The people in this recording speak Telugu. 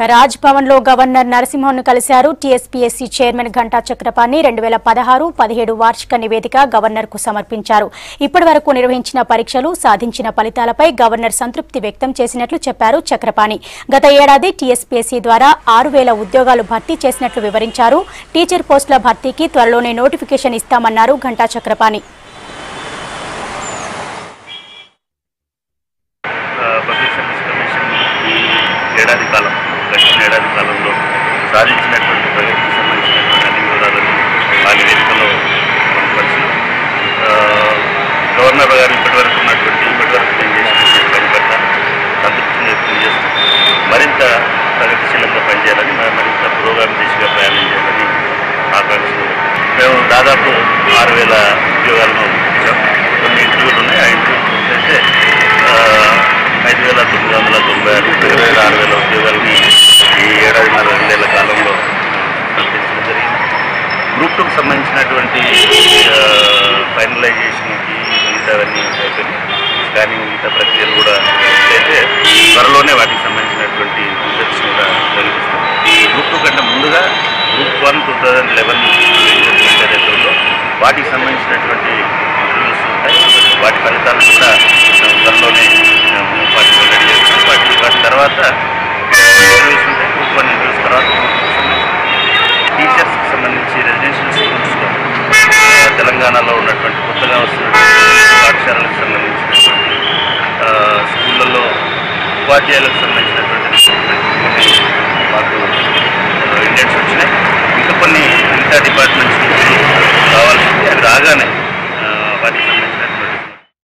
రాజ్ భవన్ లో గవర్నర్ నరసింహన్ కలిశారు టీఎస్పీఎస్సీ చైర్మన్ ఘంటా చక్రపాణి రెండు వేల పదహారు పదిహేడు వార్షిక నివేదిక గవర్నర్ కు సమర్పించారు ఇప్పటి వరకు నిర్వహించిన పరీక్షలు సాధించిన ఫలితాలపై గవర్నర్ సంతృప్తి వ్యక్తం చేసినట్లు చెప్పారు చక్రపాణి గత ఏడాది టీఎస్పీఎస్సీ ద్వారా ఆరు వేల ఉద్యోగాలు భర్తీ చేసినట్లు వివరించారు టీచర్ పోస్టుల భర్తీకి త్వరలోనే నోటిఫికేషన్ ఇస్తామన్నారు Ghanta Chakrapani public service commission ఈ ఏడాది కాలం గడిచిన ఏడాది కాలంలో సాధించినటువంటి ప్రగతికి సంబంధించినటువంటి అన్ని వివరాలను ఆ నివేదికలో పొందుపరిచారు గవర్నర్ గారు ఇప్పటివరకు ఉన్నటువంటి ఇప్పటివరకు నేను చేసినటువంటి పని పట్ల సంతృప్తిని వ్యక్తం చేస్తూ మరింత ప్రగతిశీలంగా పనిచేయాలని మరి మరింత పురోగామి దిశగా ప్రయాణం చేయాలని ఆకాంక్షలు మేము దాదాపు ఆరు వేల ఉద్యోగాలను ఇచ్చాం కొన్ని ఇంటర్వ్యూలు ఉన్నాయి ఆ ఇంటర్వ్యూ పూర్తయితే ఆ, ఐదు వేల తొమ్మిది వందల తొంభై ఆరు ఇరవై వేల ఆరు వేల ఉద్యోగాలని ఈ ఏడాదిన్నర రెండేళ్ల కాలంలో కల్పించడం జరిగింది గ్రూప్ టూకి సంబంధించినటువంటి ఫైనలైజేషన్కి మిగతావన్నీ అయిపోయినాయి స్కానింగ్ మిగతా ప్రక్రియలు కూడా అయితే త్వరలోనే వాటికి సంబంధించినటువంటి రిజల్ట్స్ కూడా వెలిగిస్తాం గ్రూప్ టూ కంటే ముందుగా group one two thousand eleven ఏదైతే ఉందో వాటికి సంబంధించినటువంటి ఇంటర్వ్యూస్ ఉంటాయి వాటి ఫలితాలను కూడా మేము త్వరలోనే మేము వాటిని రెడీ చేస్తాం వాటి వాటి తర్వాత ఇంటర్వ్యూస్ ఉంటాయి గ్రూప్ వన్ ఇంటర్వ్యూస్ తర్వాత group two కి సంబంధించి టీచర్స్కి సంబంధించి రెసిడెన్షియల్ స్కూల్స్లో ఆ, తెలంగాణలో ఉన్నటువంటి కొత్తగా వస్తున్నటువంటి పాఠశాలలకు సంబంధించినటువంటి ఆ, స్కూళ్ళల్లో ఉపాధ్యాయులకు సంబంధించినటువంటి recruitment కొన్ని మాకు ఇండియన్స్ వచ్చినాయి ఇంకా కొన్ని మిగతా డిపార్ట్మెంట్స్ నుంచి కావాల్సింది అది రాగానే ఆ, వాటికి సంబంధించిన